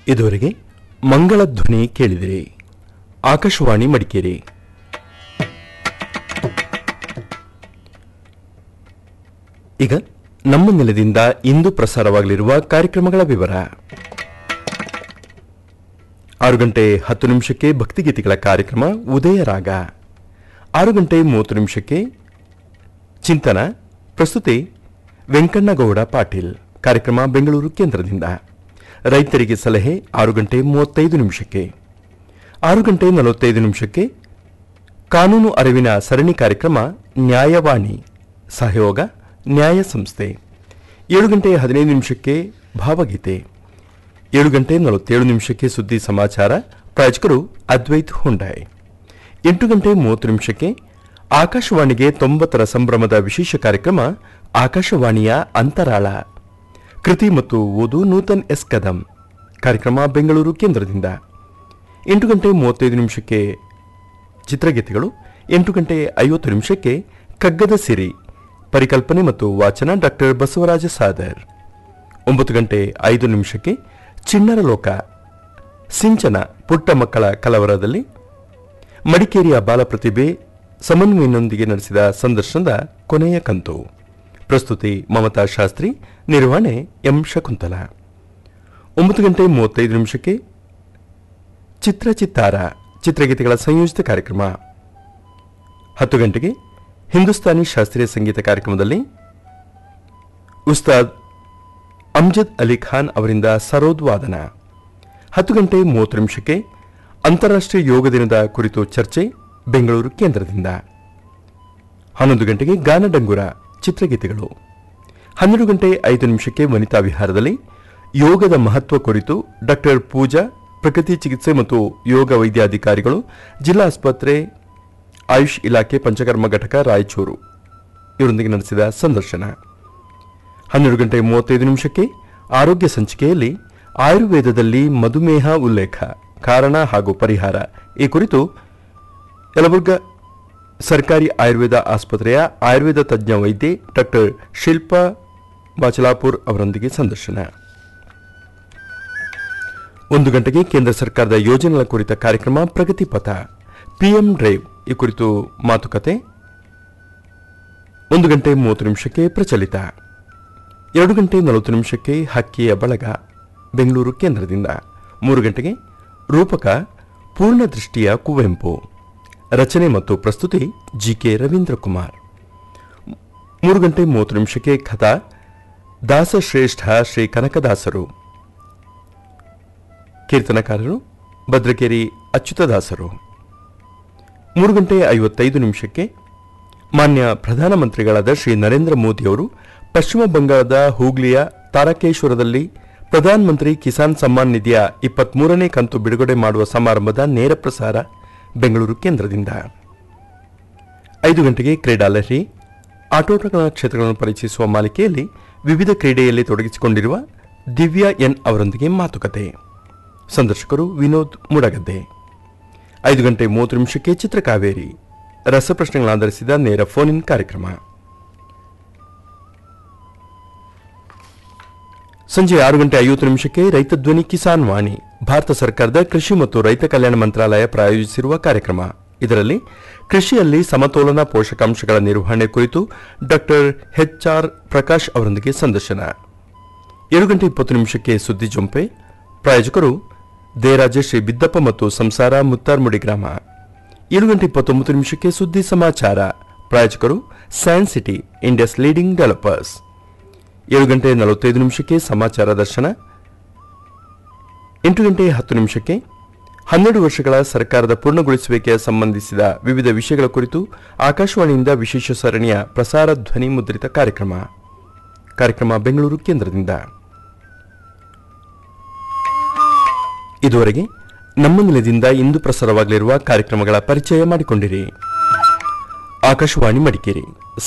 ಇದುವರೆಗೆ ಮಂಗಳ ಧ್ವನಿ ಕೇಳಿದಿರಿ ಆಕಾಶವಾಣಿ ಮಡಿಕೇರಿ ಈಗ ನಮ್ಮ ನೆಲದಿಂದ ಇಂದು ಪ್ರಸಾರವಾಗಲಿರುವ ಕಾರ್ಯಕ್ರಮಗಳ ವಿವರ ಆರು ಗಂಟೆ ಹತ್ತು ನಿಮಿಷಕ್ಕೆ ಭಕ್ತಿಗೀತೆಗಳ ಕಾರ್ಯಕ್ರಮ ಉದಯ ರಾಗ ಆರು ಗಂಟೆ ಮೂವತ್ತು ನಿಮಿಷಕ್ಕೆ ಚಿಂತನ ಪ್ರಸ್ತುತಿ ವೆಂಕಣ್ಣಗೌಡ ಪಾಟೀಲ್ ಕಾರ್ಯಕ್ರಮ ಬೆಂಗಳೂರು ಕೇಂದ್ರದಿಂದ ರೈತರಿಗೆ ಸಲಹೆ ಆರು ಗಂಟೆ ಮೂವತ್ತೈದು ನಿಮಿಷಕ್ಕೆ ಆರು ಗಂಟೆ ನಲವತ್ತೈದು ನಿಮಿಷಕ್ಕೆ ಕಾನೂನು ಅರಿವಿನ ಸರಣಿ ಕಾರ್ಯಕ್ರಮ ನ್ಯಾಯವಾಣಿ ಸಹಯೋಗ ನ್ಯಾಯ ಸಂಸ್ಥೆ ಏಳು ಗಂಟೆ ಹದಿನೈದು ನಿಮಿಷಕ್ಕೆ ಭಾವಗೀತೆ ಏಳು ಗಂಟೆ ನಲವತ್ತೇಳು ನಿಮಿಷಕ್ಕೆ ಸುದ್ದಿ ಸಮಾಚಾರ ಪ್ರಾಯೋಜಕರು ಅದ್ವೈತ್ ಹುಂಡಾಯ್ ಎಂಟು ಗಂಟೆ ಮೂವತ್ತು ನಿಮಿಷಕ್ಕೆ ಆಕಾಶವಾಣಿಗೆ ತೊಂಬತ್ತರ ಸಂಭ್ರಮದ ವಿಶೇಷ ಕಾರ್ಯಕ್ರಮ ಆಕಾಶವಾಣಿಯ ಅಂತರಾಳ ಕೃತಿ ಮತ್ತು ಓದು ನೂತನ್ ಎಸ್ ಕದಂ ಕಾರ್ಯಕ್ರಮ ಬೆಂಗಳೂರು ಕೇಂದ್ರದಿಂದ ಎಂಟು ಗಂಟೆ ಮೂವತ್ತೈದು ನಿಮಿಷಕ್ಕೆ ಚಿತ್ರಗೀತೆಗಳು ಎಂಟು ಗಂಟೆ ಐವತ್ತು ನಿಮಿಷಕ್ಕೆ ಕಗ್ಗದ ಸಿರಿ ಪರಿಕಲ್ಪನೆ ಮತ್ತು ವಾಚನ ಡಾಕ್ಟರ್ ಬಸವರಾಜ ಸಾದರ್ ಒಂಬತ್ತು ಗಂಟೆ ಐದು ನಿಮಿಷಕ್ಕೆ ಚಿಣ್ಣರ ಲೋಕ ಸಿಂಚನ ಪುಟ್ಟ ಮಕ್ಕಳ ಕಲವರದಲ್ಲಿ ಮಡಿಕೇರಿಯ ಬಾಲಪ್ರತಿಭೆ ಸಮನ್ವಯನೊಂದಿಗೆ ನಡೆಸಿದ ಸಂದರ್ಶನದ ಕೊನೆಯ ಕಂತು ಪ್ರಸ್ತುತಿ ಮಮತಾ ಶಾಸ್ತ್ರಿ ನಿರ್ವಹಣೆ ಎಂ ಶಕುಂತಲ ಒಂಬತ್ತು ಗಂಟೆ ಮೂವತ್ತೈದು ನಿಮಿಷಕ್ಕೆ ಚಿತ್ರ ಚಿತ್ತಾರ ಚಿತ್ರಗೀತೆಗಳ ಸಂಯೋಜಿತ ಕಾರ್ಯಕ್ರಮ ಹತ್ತು ಗಂಟೆಗೆ ಹಿಂದೂಸ್ತಾನಿ ಶಾಸ್ತ್ರೀಯ ಸಂಗೀತ ಕಾರ್ಯಕ್ರಮದಲ್ಲಿ ಉಸ್ತಾದ್ ಅಮ್ಜದ್ ಅಲಿ ಖಾನ್ ಅವರಿಂದ ಸರೋದ್ ವಾದನ ಹತ್ತು ಗಂಟೆ ಮೂವತ್ತು ನಿಮಿಷಕ್ಕೆ ಅಂತಾರಾಷ್ಟ್ರೀಯ ಯೋಗ ದಿನದ ಕುರಿತು ಚರ್ಚೆ ಬೆಂಗಳೂರು ಕೇಂದ್ರದಿಂದ ಹನ್ನೊಂದು ಗಂಟೆಗೆ ಗಾನಡಂಗುರ ಚಿತ್ರಗೀತೆಗಳು ಹನ್ನೆರಡು ಗಂಟೆ ಐದು ನಿಮಿಷಕ್ಕೆ ವನಿತಾ ವಿಹಾರದಲ್ಲಿ ಯೋಗದ ಮಹತ್ವ ಕುರಿತು ಡಾಕ್ಟರ್ ಪೂಜಾ ಪ್ರಕೃತಿ ಚಿಕಿತ್ಸೆ ಮತ್ತು ಯೋಗ ವೈದ್ಯಾಧಿಕಾರಿಗಳು ಜಿಲ್ಲಾ ಆಸ್ಪತ್ರೆ ಆಯುಷ್ ಇಲಾಖೆ ಪಂಚಕರ್ಮ ಘಟಕ ರಾಯಚೂರು ಇವರೊಂದಿಗೆ ನಡೆಸಿದ ಸಂದರ್ಶನ ಹನ್ನೆರಡು ಗಂಟೆ ಮೂವತ್ತೈದು ನಿಮಿಷಕ್ಕೆ ಆರೋಗ್ಯ ಸಂಚಿಕೆಯಲ್ಲಿ ಆಯುರ್ವೇದದಲ್ಲಿ ಮಧುಮೇಹ ಉಲ್ಲೇಖ ಕಾರಣ ಹಾಗೂ ಪರಿಹಾರ ಈ ಕುರಿತು ಯಲಬುರ್ಗಾ ಸರ್ಕಾರಿ ಆಯುರ್ವೇದ ಆಸ್ಪತ್ರೆಯ ಆಯುರ್ವೇದ ತಜ್ಞ ವೈದ್ಯೆ ಡಾಕ್ಟರ್ ಶಿಲ್ಪಾ ಬಾಚಲಾಪುರ್ ಅವರೊಂದಿಗೆ ಸಂದರ್ಶನ ಒಂದು ಗಂಟೆಗೆ ಕೇಂದ್ರ ಸರ್ಕಾರದ ಯೋಜನೆಗಳ ಕುರಿತ ಕಾರ್ಯಕ್ರಮ ಪ್ರಗತಿ ಪಥ ಪಿಎಂ ಡ್ರೈವ್ ಈ ಕುರಿತು ಮಾತುಕತೆ ಒಂದು ಗಂಟೆ ಮೂವತ್ತು ನಿಮಿಷಕ್ಕೆ ಪ್ರಚಲಿತ ಎರಡು ಗಂಟೆ ನಲವತ್ತು ನಿಮಿಷಕ್ಕೆ ಹಕ್ಕಿಯ ಬಳಗ ಬೆಂಗಳೂರು ಕೇಂದ್ರದಿಂದ ಮೂರು ಗಂಟೆಗೆ ರೂಪಕ ಪೂರ್ಣ ದೃಷ್ಟಿಯ ಕುವೆಂಪು ರಚನೆ ಮತ್ತು ಪ್ರಸ್ತುತಿ ಜಿಕೆ ರವೀಂದ್ರ ಕುಮಾರ್ ಮೂರು ಗಂಟೆ ಮೂವತ್ತು ನಿಮಿಷಕ್ಕೆ ಕಥಾ ದಾಸಶ್ರೇಷ್ಠ ಶ್ರೀ ಕನಕದಾಸರು ಕೀರ್ತನಕಾರರು ಭದ್ರಕೇರಿ ಅಚ್ಯುತದಾಸರು ಮೂರು ಗಂಟೆ ಐವತ್ತೈದು ನಿಮಿಷಕ್ಕೆ ಮಾನ್ಯ ಪ್ರಧಾನಮಂತ್ರಿಗಳಾದ ಶ್ರೀ ನರೇಂದ್ರ ಮೋದಿಯವರು ಪಶ್ಚಿಮ ಬಂಗಾಳದ ಹೂಗ್ಲಿಯ ತಾರಕೇಶ್ವರದಲ್ಲಿ ಪ್ರಧಾನಮಂತ್ರಿ ಕಿಸಾನ್ ಸಮ್ಮಾನ್ ನಿಧಿಯ ಇಪ್ಪತ್ಮೂರನೇ ಕಂತು ಬಿಡುಗಡೆ ಮಾಡುವ ಸಮಾರಂಭದ ನೇರ ಪ್ರಸಾರ ಬೆಂಗಳೂರು ಕೇಂದ್ರದಿಂದ ಐದು ಗಂಟೆಗೆ ಕ್ರೀಡಾ ಲಹರಿ ಆಟೋಟಗಳ ಕ್ಷೇತ್ರಗಳನ್ನು ಪರಿಚಯಿಸುವ ಮಾಲಿಕೆಯಲ್ಲಿ ವಿವಿಧ ಕ್ರೀಡೆಯಲ್ಲಿ ತೊಡಗಿಸಿಕೊಂಡಿರುವ ದಿವ್ಯಾ ಎನ್ ಅವರೊಂದಿಗೆ ಮಾತುಕತೆ ಸಂದರ್ಶಕರು ವಿನೋದ್ ಮುಡಗದ್ದೆ ಐದು ಗಂಟೆ ಮೂವತ್ತು ನಿಮಿಷಕ್ಕೆ ಚಿತ್ರಕಾವೇರಿ ರಸಪ್ರಶ್ನೆಗಳಾಧರಿಸಿದ ನೇರ ಫೋನ್ ಇನ್ ಕಾರ್ಯಕ್ರಮ ಸಂಜೆ ಆರು ಗಂಟೆ ಐವತ್ತು ನಿಮಿಷಕ್ಕೆ ರೈತ ಧ್ವನಿ ಕಿಸಾನ್ ವಾಣಿ ಭಾರತ ಸರ್ಕಾರದ ಕೃಷಿ ಮತ್ತು ರೈತ ಕಲ್ಯಾಣ ಮಂತ್ರಾಲಯ ಪ್ರಾಯೋಜಿಸಿರುವ ಕಾರ್ಯಕ್ರಮ ಇದರಲ್ಲಿ ಕೃಷಿಯಲ್ಲಿ ಸಮತೋಲನ ಪೋಷಕಾಂಶಗಳ ನಿರ್ವಹಣೆ ಕುರಿತು ಡಾಕ್ಟರ್ ಎಚ್ ಆರ್ ಪ್ರಕಾಶ್ ಅವರೊಂದಿಗೆ ಸಂದರ್ಶನ ಏಳು ಗಂಟೆ ಇಪ್ಪತ್ತು ನಿಮಿಷಕ್ಕೆ ಸುದ್ದಿ ಜೊಂಪೆ ಪ್ರಾಯೋಜಕರು ದೇರಾಜ ಶ್ರೀ ಬಿದ್ದಪ್ಪ ಮತ್ತು ಸಂಸಾರ ಮುತ್ತಾರ್ಮುಡಿ ಗ್ರಾಮ ಏಳು ಗಂಟೆ ಇಪ್ಪತ್ತೊಂಬತ್ತು ನಿಮಿಷಕ್ಕೆ ಸುದ್ದಿ ಸಮಾಚಾರ ಪ್ರಾಯೋಜಕರು science city India's leading developers ಏಳು ಗಂಟೆ ನಲವತ್ತೈದು ನಿಮಿಷಕ್ಕೆ ಸಮಾಚಾರ ದರ್ಶನ ಎಂಟು ಗಂಟೆ ಹತ್ತು ನಿಮಿಷಕ್ಕೆ ಹನ್ನೆರಡು ವರ್ಷಗಳ ಸರ್ಕಾರದ ಪೂರ್ಣಗೊಳಿಸುವಿಕೆಯ ಸಂಬಂಧಿಸಿದ ವಿವಿಧ ವಿಷಯಗಳ ಕುರಿತು ಆಕಾಶವಾಣಿಯಿಂದ ವಿಶೇಷ ಸರಣಿಯ ಪ್ರಸಾರ ಧ್ವನಿ ಮುದ್ರಿತ ಕಾರ್ಯಕ್ರಮ ಕಾರ್ಯಕ್ರಮ ಬೆಂಗಳೂರು ಕೇಂದ್ರದಿಂದ ಇದುವರೆಗೆ ನಮ್ಮ ನಿಲಯದಿಂದ ಇಂದು ಪ್ರಸಾರವಾಗಲಿರುವ ಕಾರ್ಯಕ್ರಮಗಳ ಪರಿಚಯ ಮಾಡಿಕೊಂಡಿರಿ ಆಕಾಶವಾಣಿ ಮಡಿಕೇರಿ